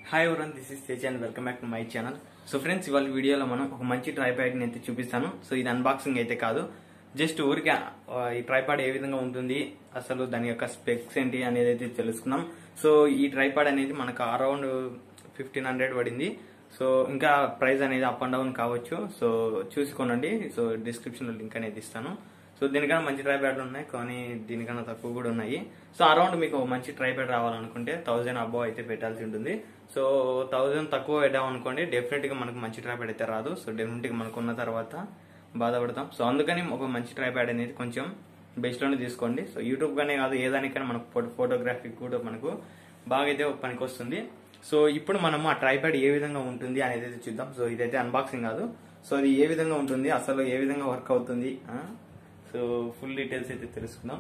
Hi everyone this is Tej and welcome back to my channel so friends ఇవాళ వీడియోలో మనం ఒక మంచి ట్రైప్యాడ్ అయితే చూపిస్తాను సో ఇది అన్బాక్సింగ్ అయితే కాదు జస్ట్ ఊరికే ఆ, ఈ ట్రైపాడ్ ఏ విధంగా ఉంటుంది అసలు దాని యొక్క స్పెక్స్ ఏంటి అనేది అయితే తెలుసుకున్నాం సో ఈ ట్రైపాడ్ అనేది మనకు అరౌండ్ ఫిఫ్టీన్ హండ్రెడ్ పడింది సో ఇంకా ప్రైస్ అనేది అప్ అండ్ డౌన్ కావచ్చు సో చూసుకోనండి సో డిస్క్రిప్షన్ లో లింక్ అనేది ఇస్తాను సో దీనికన్నా మంచి ట్రైప్యాడ్లు ఉన్నాయి కానీ దీనికన్నా తక్కువ కూడా ఉన్నాయి సో అరౌండ్ మీకు ఒక మంచి ట్రైప్యాడ్ రావాలనుకుంటే థౌజండ్ అబో అయితే పెట్టాల్సి ఉంటుంది సో థౌజండ్ తక్కువ పెట్టామనుకోండి డెఫినెట్ గా మనకు మంచి ట్రైప్యాడ్ అయితే రాదు సో డెఫినెట్ గా మనకు ఉన్న తర్వాత బాధపడతాం సో అందుకని ఒక మంచి ట్రైప్యాడ్ అనేది కొంచెం బెస్ట్ లోనే తీసుకోండి సో యూట్యూబ్ గానే కాదు ఏ దానికైనా మనకు ఫోటో ఫోటోగ్రఫీ కూడా మనకు బాగా అయితే పనికి వస్తుంది సో ఇప్పుడు మనం ఆ ట్రైప్యాడ్ ఏ విధంగా ఉంటుంది అనేది అయితే చూద్దాం సో ఇదైతే అన్బాక్సింగ్ కాదు సో అది ఏ విధంగా ఉంటుంది అసలు ఏ విధంగా వర్క్ అవుతుంది ఆ? సో ఫుల్ డీటెయిల్స్ అయితే తెలుసుకుందాం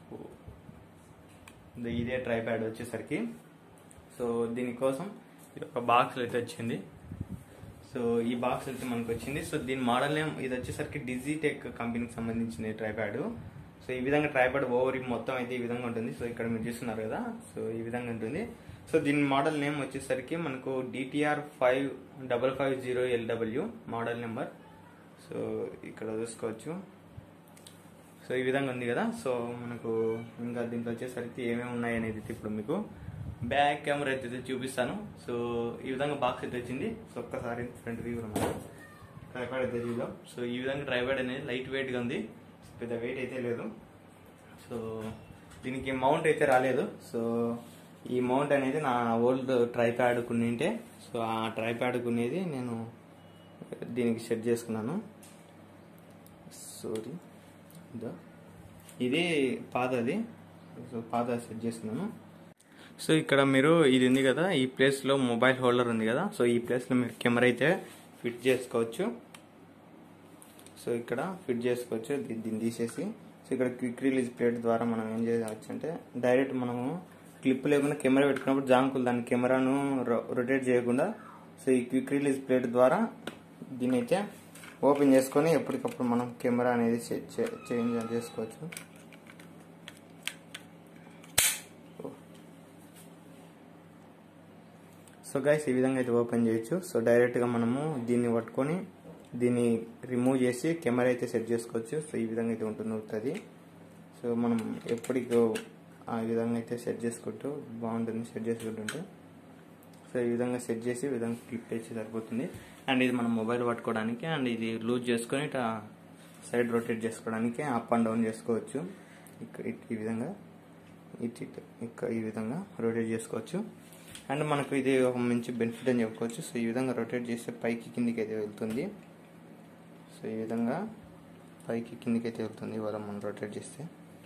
ఇది ఇదే ట్రైప్యాడ్ వచ్చేసరికి సో దీనికోసం ఇది ఒక బాక్స్ అయితే వచ్చింది సో ఈ బాక్స్ అయితే మనకు వచ్చింది సో దీని మోడల్ నేమ్ ఇది వచ్చేసరికి డిజిటెక్ కంపెనీకి సంబంధించిన ట్రైప్యాడ్ సో ఈ విధంగా ట్రైప్యాడ్ ఓవర్ మొత్తం అయితే ఈ విధంగా ఉంటుంది సో ఇక్కడ మీరు చూస్తున్నారు కదా సో ఈ విధంగా ఉంటుంది సో దీని మోడల్ నేమ్ వచ్చేసరికి మనకు DTR five double five zero LW model number so ఇక్కడ చూసుకోవచ్చు సో ఈ విధంగా ఉంది కదా సో మనకు ఇంకా దీంట్లో వచ్చేసరికి ఏమేమి ఉన్నాయి అనేది అయితే ఇప్పుడు మీకు బ్యాక్ కెమెరా అయితే చూపిస్తాను సో ఈ విధంగా బాక్స్ అయితే వచ్చింది సో ఒక్కసారి ఫ్రంట్ వ్యూ ట్రైపాడ్ అయితే చూద్దాం సో ఈ విధంగా ట్రైపాడ్ అనేది లైట్ వెయిట్ గా ఉంది పెద్ద వెయిట్ అయితే లేదు సో దీనికి మౌంట్ అయితే రాలేదు సో ఈ మౌంట్ అనేది నా ఓల్డ్ ట్రైప్యాడ్ కొన్నింటే సో ఆ ట్రైప్యాడ్ కొనేది నేను దీనికి సెట్ చేసుకున్నాను సారీ ఇదో. ఇది పాతది సో పాత సెట్ చేస్తున్నాను సో ఇక్కడ మీరు ఇది ఉంది కదా ఈ ప్లేస్ లో మొబైల్ హోల్డర్ ఉంది కదా సో ఈ ప్లేస్ లో మీరు కెమెరా అయితే ఫిట్ చేసుకోవచ్చు సో ఇక్కడ ఫిట్ చేసుకోవచ్చు దీ- దీన్ని తీసేసి సో ఇక్కడ క్విక్ రిలీజ్ ప్లేట్ ద్వారా మనం ఏం చేయవచ్చు అంటే డైరెక్ట్ మనము క్లిప్ లేకుండా కెమెరా పెట్టుకున్నప్పుడు జాంకులు దాని కెమెరాను రొటేట్ చేయకుండా సో ఈ క్విక్ రిలీజ్ ప్లేట్ ద్వారా దీన్ని అయితే ఓపెన్ చేసుకొని ఎప్పటికప్పుడు మనం కెమెరా అనేది చే- చే- చేంజ్ చేసుకోవచ్చు సో గైస్ ఈ విధంగా అయితే ఓపెన్ చేయొచ్చు సో డైరెక్ట్గా మనము దీన్ని పట్టుకొని దీన్ని రిమూవ్ చేసి కెమెరా అయితే సెట్ చేసుకోవచ్చు సో ఈ విధంగా అయితే ఉంటుంది ఉంటుంది సో మనం ఎప్పటికో ఆ విధంగా అయితే సెట్ చేసుకుంటూ బాగుంటుంది సెట్ చేసుకుంటుంటే సో ఈ విధంగా సెట్ చేసి ఈ విధంగా క్లిప్ చేసి సరిపోతుంది అండ్ ఇది మనం మొబైల్ పట్టుకోవడానికి అండ్ ఇది లూజ్ చేసుకొని ఇట్లా సైడ్ రొటేట్ చేసుకోవడానికి అప్ అండ్ డౌన్ చేసుకోవచ్చు ఇక- ఇట్- ఈ విధంగా ఇట్ ఇట్ ఇక ఈ విధంగా రొటేట్ చేసుకోవచ్చు అండ్ మనకు ఇది ఒక మంచి బెనిఫిట్ అని చెప్పుకోవచ్చు సో ఈ విధంగా రొటేట్ చేస్తే పైకి కిందికి అయితే వెళ్తుంది సో ఈ విధంగా పైకి కిందికి అయితే వెళ్తుంది ఇవాళ మనం రొటేట్ చేస్తే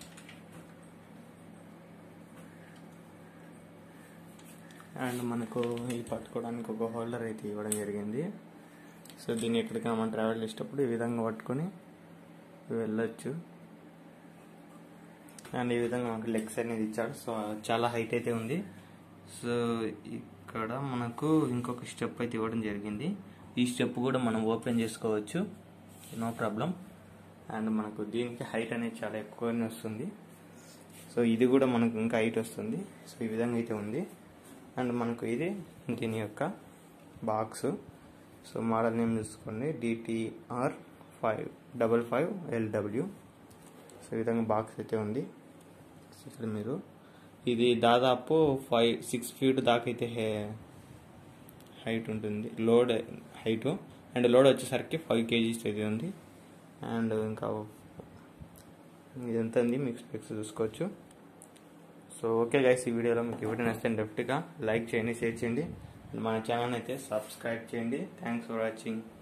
అండ్ మనకు ఈ పట్టుకోవడానికి ఒక హోల్డర్ అయితే ఇవ్వడం జరిగింది సో దీన్ని ఎక్కడికైనా మనం ట్రావెల్ చేసేటప్పుడు ఈ విధంగా పట్టుకొని వెళ్ళొచ్చు అండ్ ఈ విధంగా మనకు లెగ్స్ అనేది ఇచ్చాడు సో చాలా హైట్ అయితే ఉంది సో ఇక్కడ మనకు ఇంకొక స్టెప్ అయితే ఇవ్వడం జరిగింది ఈ స్టెప్ కూడా మనం ఓపెన్ చేసుకోవచ్చు నో ప్రాబ్లం అండ్ మనకు దీనికి హైట్ అనేది చాలా ఎక్కువనే వస్తుంది సో ఇది కూడా మనకు ఇంకా హైట్ వస్తుంది సో ఈ విధంగా అయితే ఉంది అండ్ మనకు ఇది దీని యొక్క బాక్స్ సో మోడల్ నేమ్ చూసుకోండి DTR five double five LW so ఈ విధంగా బాక్స్ అయితే ఉంది సో ఇక్కడ మీరు ఇది దాదాపు ఫైవ్ సిక్స్ ఫీట్ దాకా అయితే హైట్ ఉంటుంది లోడ్ హైట్ అండ్ లోడ్ వచ్చేసరికి ఫైవ్ కేజీస్ అయితే ఉంది అండ్ ఇంకా ఇదంతా ఉంది మీకు స్పెక్స్ చూసుకోవచ్చు సో ఓకే గైస్ ఈ వీడియోలో మీకు వీడియో నచ్చితే డెఫ్ట్గా లైక్ చేయండి షేర్ చేయండి అండ్ మన ఛానల్ అయితే సబ్స్క్రైబ్ చేయండి థ్యాంక్స్ ఫర్ వాచింగ్